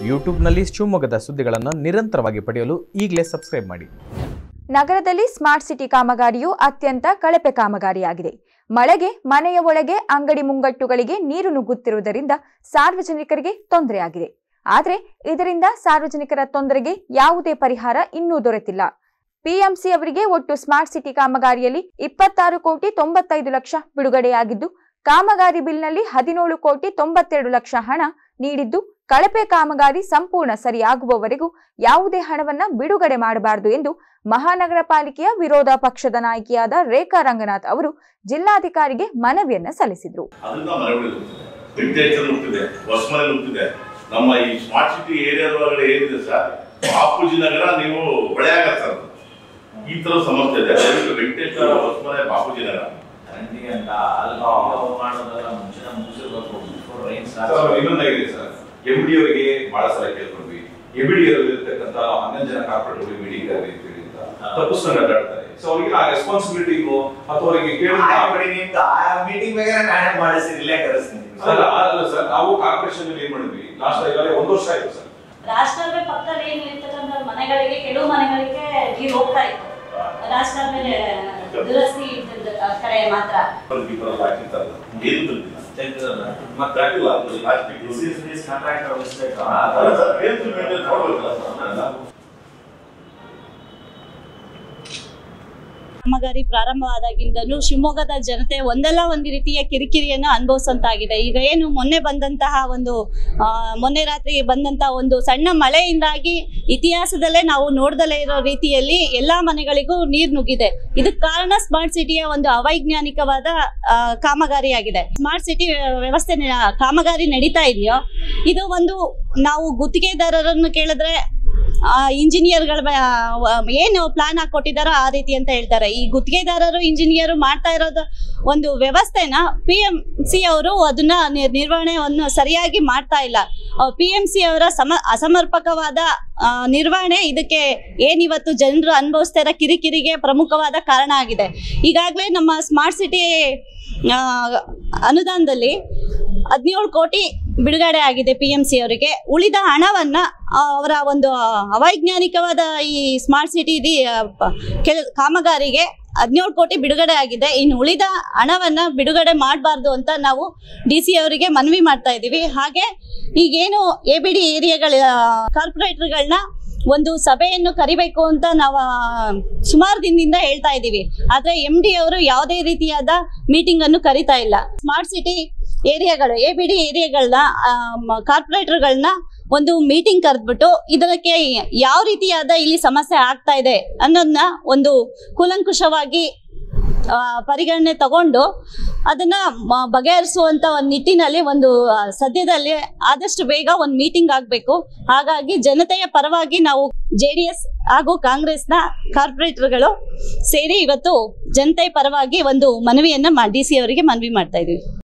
ಯೂಟ್ಯೂಬ್ನಲ್ಲಿ ಶಿವಮೊಗ್ಗದ ಸುದ್ದಿಗಳನ್ನು ನಿರಂತರವಾಗಿ ಪಡೆಯಲು ಈಗಲೇ ಸಬ್ಸ್ಕ್ರೈಬ್ ಮಾಡಿ ನಗರದಲ್ಲಿ ಸ್ಮಾರ್ಟ್ ಸಿಟಿ ಕಾಮಗಾರಿಯು ಅತ್ಯಂತ ಕಳಪೆ ಕಾಮಗಾರಿಯಾಗಿದೆ ಮಳೆಗೆ ಮನೆಯ ಒಳಗೆ ಅಂಗಡಿ ಮುಂಗಟ್ಟುಗಳಿಗೆ ನೀರು ನುಗ್ಗುತ್ತಿರುವುದರಿಂದ ಸಾರ್ವಜನಿಕರಿಗೆ ತೊಂದರೆಯಾಗಿದೆ ಆದರೆ ಇದರಿಂದ ಸಾರ್ವಜನಿಕರ ತೊಂದರೆಗೆ ಯಾವುದೇ ಪರಿಹಾರ ಇನ್ನೂ ದೊರೆತಿಲ್ಲ ಪಿಎಂಸಿ ಅವರಿಗೆ ಒಟ್ಟು ಸ್ಮಾರ್ಟ್ ಸಿಟಿ ಕಾಮಗಾರಿಯಲ್ಲಿ ಇಪ್ಪತ್ತಾರು ಕೋಟಿ ತೊಂಬತ್ತೈದು ಲಕ್ಷ ಬಿಡುಗಡೆಯಾಗಿದ್ದು ಕಾಮಗಾರಿ ಬಿಲ್ನಲ್ಲಿ ಹದಿನೇಳು ಕೋಟಿ ತೊಂಬತ್ತೆರಡು ಲಕ್ಷ ಹಣ ನೀಡಿದ್ದು ಕಳಪೆ ಕಾಮಗಾರಿ ಸಂಪೂರ್ಣ ಸರಿಯಾಗುವವರೆಗೂ ಯಾವುದೇ ಹಣವನ್ನ ಬಿಡುಗಡೆ ಮಾಡಬಾರದು ಎಂದು ಮಹಾನಗರ ಪಾಲಿಕೆಯ ವಿರೋಧ ಪಕ್ಷದ ನಾಯಕಿಯಾದ ರೇಖಾ ರಂಗನಾಥ್ ಅವರು ಜಿಲ್ಲಾಧಿಕಾರಿಗೆ ಮನವಿಯನ್ನ ಸಲ್ಲಿಸಿದ್ರು ಅದನ್ನ ಮರಳಿ ವಿಂಟೇಜ್ ಹುಟ್ಟಿದೆ ಹೊಸಮನೆ ಹುಟ್ಟಿದೆ ನಮ್ಮ ಈ ಸ್ಮಾರ್ಟ್ ಸಿಟಿ ಏರಿಯಾದ ಒಳಗಡೆ ಏನಿದೆ ಸರ್ ಬಾಪೂಜಿ ನಗರ ನೀವು ಒಳ್ಳೆ ಆಗತ್ತೆ ಸರ್ ಅದು. ಈ ತರ ಸಮಸ್ಯೆ ಇದೆ ದಯವಿಟ್ಟು ವೆಂಕಟೇಶ್ ನಗರ ಹೊಸಮನೆ ಬಾಪೂಜಿ ನಗರ ಚರಂಡಿ ಅಂತ ಅಲ್ಲಿ ಮಾಡೋದೆಲ್ಲ ಮುಂಚೆನೆ ಮುಗಿಸಿರ್ಬೇಕು ಬಿಫೋರ್ ರೈನ್ ಸರ್, ಇನ್ನೊಂದಾಗಿದೆ ಸರ್ ಎಂ ಡಿ ಅವರಿಗೆ ಬಹಳ ಸಲ ಕೇಳ್ಕೊಂಡ್ವಿ ಎಂ ಡಿ ಇರ್ತಕ್ಕಂಥ ಹನ್ನೊಂದು ಜನ ಕಾರ್ಪೊರೇಟ್ ಮೀಟಿಂಗ್ ಅಂತ ತಪ್ಪಿಸ್ಕೊಂಡು ಅಡ್ಡಾಡ್ತಾರೆ ಸೊ ಅವರಿಗೆ ಆ ರೆಸ್ಪಾನ್ಸಿಬಿಲಿಟಿ ಅಥವಾ ಅವರಿಗೆ ಕೇಳಿದ ಮೀಟಿಂಗ್ ಬೇಕಾದ್ರೆ ನಾನೇ ಮಾಡಿಸಿ ಇಲ್ಲೇ ಕರೆಸ್ತೀನಿ ಅಲ್ಲ ಅಲ್ಲ ಸರ್ ನಾವು ಕಾರ್ಪೊರೇಷನ್ ಏನ್ ಮಾಡಿದ್ವಿ ಲಾಸ್ಟ್ ಈಗಾಗಲೇ ಒಂದು ವರ್ಷ ಆಯ್ತು ಸರ್ ರಾಜಕಾಲುವೆ ಪಕ್ಕದಲ್ಲಿ ಏನು ಇರ್ತಕ್ಕಂಥ ಮನೆಗಳಿಗೆ ಕೆಲವು ಮನೆಗಳಿಗೆ ನೀರು ಹೋಗ್ತಾ ಇತ್ತು ರಾಜಕಾಲುವೆ ದುರಸ್ತಿ ಇದ್ದಿದ್ದ ಕಡೆ ಮಾತ್ರ ಈ ತರ ಹಾಕಿರ್ತಾರೆ ಏನು ಬಂದಿಲ್ಲ ಮತ್ತೆ ಆಗಿಲ್ಲ ಅದು ಲಾಸ್ಟ್ ಕಾಂಟ್ರಾಕ್ಟರ್ ಅಲ್ಲ ಸರ್ ಏನು ಮೇಂಟೈನ್ ಮಾಡ್ಬೇಕಲ್ಲ ಸರ್ ಕಾಮಗಾರಿ ಪ್ರಾರಂಭವಾದಾಗಿಂದಲೂ ಶಿವಮೊಗ್ಗದ ಜನತೆ ಒಂದಲ್ಲ ಒಂದು ರೀತಿಯ ಕಿರಿಕಿರಿಯನ್ನು ಅನುಭವಿಸಂತಾಗಿದೆ ಈಗ ಏನು ಮೊನ್ನೆ ಬಂದಂತಹ ಒಂದು ಆ, ಮೊನ್ನೆ ರಾತ್ರಿ ಬಂದಂತಹ ಒಂದು ಸಣ್ಣ ಮಳೆಯಿಂದಾಗಿ ಇತಿಹಾಸದಲ್ಲೇ ನಾವು ನೋಡ್ದಲೇ ಇರೋ ರೀತಿಯಲ್ಲಿ ಎಲ್ಲಾ ಮನೆಗಳಿಗೂ ನೀರು ನುಗ್ಗಿದೆ ಇದಕ್ಕೆ ಕಾರಣ ಸ್ಮಾರ್ಟ್ ಸಿಟಿಯ ಒಂದು ಅವೈಜ್ಞಾನಿಕವಾದ ಆ, ಕಾಮಗಾರಿಯಾಗಿದೆ ಸ್ಮಾರ್ಟ್ ಸಿಟಿ ವ್ಯವಸ್ಥೆ ನ- ಕಾಮಗಾರಿ ನಡೀತಾ ಇದೆಯೋ ಇದು ಒಂದು ನಾವು ಗುತ್ತಿಗೆದಾರರನ್ನು ಕೇಳಿದ್ರೆ ಇಂಜಿನಿಯರ್ಗಳ ಏನು ಪ್ಲಾನ್ ಹಾಕೊಟ್ಟಿದಾರೋ ಆ ರೀತಿ ಅಂತ ಹೇಳ್ತಾರೆ ಈ ಗುತ್ತಿಗೆದಾರರು ಇಂಜಿನಿಯರ್ ಮಾಡ್ತಾ ಇರೋದು ಒಂದು ವ್ಯವಸ್ಥೆನ ಪಿ ಎಂ ಸಿ ಅವರು ಅದನ್ನ ನಿರ್- ನಿರ್ವಹಣೆಯನ್ನು ಸರಿಯಾಗಿ ಮಾಡ್ತಾ ಇಲ್ಲ ಪಿ ಎಂ ಸಿ ಅವರ ಸಮ ಅಸಮರ್ಪಕವಾದ ಆ, ನಿರ್ವಹಣೆ ಇದಕ್ಕೆ ಏನಿವತ್ತು ಜನರು ಅನುಭವಿಸ್ತಾ ಇರೋ ಕಿರಿಕಿರಿಗೆ ಪ್ರಮುಖವಾದ ಕಾರಣ ಆಗಿದೆ ಈಗಾಗಲೇ ನಮ್ಮ ಸ್ಮಾರ್ಟ್ ಸಿಟಿ ಆ, ಅನುದಾನದಲ್ಲಿ ಹದಿನೇಳು ಕೋಟಿ ಬಿಡುಗಡೆ ಆಗಿದೆ ಪಿ ಎಂ ಸಿ ಅವರಿಗೆ ಉಳಿದ ಹಣವನ್ನ ಆ, ಅವರ ಒಂದು ಅವೈಜ್ಞಾನಿಕವಾದ ಈ ಸ್ಮಾರ್ಟ್ ಸಿಟಿ ಕೆಲ ಕಾಮಗಾರಿಗೆ ಹದಿನೇಳು ಕೋಟಿ ಬಿಡುಗಡೆ ಆಗಿದೆ ಇನ್ನು ಉಳಿದ ಹಣವನ್ನ ಬಿಡುಗಡೆ ಮಾಡಬಾರ್ದು ಅಂತ ನಾವು ಡಿ ಸಿ ಅವರಿಗೆ ಮನವಿ ಮಾಡ್ತಾ ಇದ್ದೀವಿ ಹಾಗೆ ಈಗೇನು ಎ ಬಿ ಡಿ ಏರಿಯಾಗಳ ಕಾರ್ಪೊರೇಟರ್ಗಳನ್ನ ಒಂದು ಸಭೆಯನ್ನು ಕರಿಬೇಕು ಅಂತ ನಾವು ಸುಮಾರು ದಿನದಿಂದ ಹೇಳ್ತಾ ಇದ್ದೀವಿ ಆದ್ರೆ ಎಂ ಡಿ ಅವರು ಯಾವುದೇ ರೀತಿಯಾದ ಮೀಟಿಂಗ್ ಅನ್ನು ಕರಿತಾ ಇಲ್ಲ ಸ್ಮಾರ್ಟ್ ಸಿಟಿ ಏರಿಯಾಗಳು ಎ ಬಿ ಡಿ ಏರಿಯಾಗಳನ್ನ ಕಾರ್ಪೊರೇಟರ್ಗಳನ್ನ ಒಂದು ಮೀಟಿಂಗ್ ಕರೆದ್ಬಿಟ್ಟು ಇದಕ್ಕೆ ಯಾವ ರೀತಿಯಾದ ಇಲ್ಲಿ ಸಮಸ್ಯೆ ಆಗ್ತಾ ಇದೆ ಅನ್ನೋದನ್ನ ಒಂದು ಕೂಲಂಕುಷವಾಗಿ ಆ, ಪರಿಗಣನೆ ತಗೊಂಡು ಅದನ್ನ ಮ- ಬಗೆಹರಿಸುವಂತ ಒಂದು ನಿಟ್ಟಿನಲ್ಲಿ ಒಂದು ಆ, ಸದ್ಯದಲ್ಲಿ ಆದಷ್ಟು ಬೇಗ ಒಂದು ಮೀಟಿಂಗ್ ಆಗಬೇಕು ಹಾಗಾಗಿ ಜನತೆಯ ಪರವಾಗಿ ನಾವು ಜೆ ಡಿ ಎಸ್ ಹಾಗೂ ಕಾಂಗ್ರೆಸ್ನ ಕಾರ್ಪೊರೇಟರ್ಗಳು ಸೇರಿ ಇವತ್ತು ಜನತೆಯ ಪರವಾಗಿ ಒಂದು ಮನವಿಯನ್ನ ಡಿ ಸಿ ಅವರಿಗೆ ಮನವಿ ಮಾಡ್ತಾ ಇದೀವಿ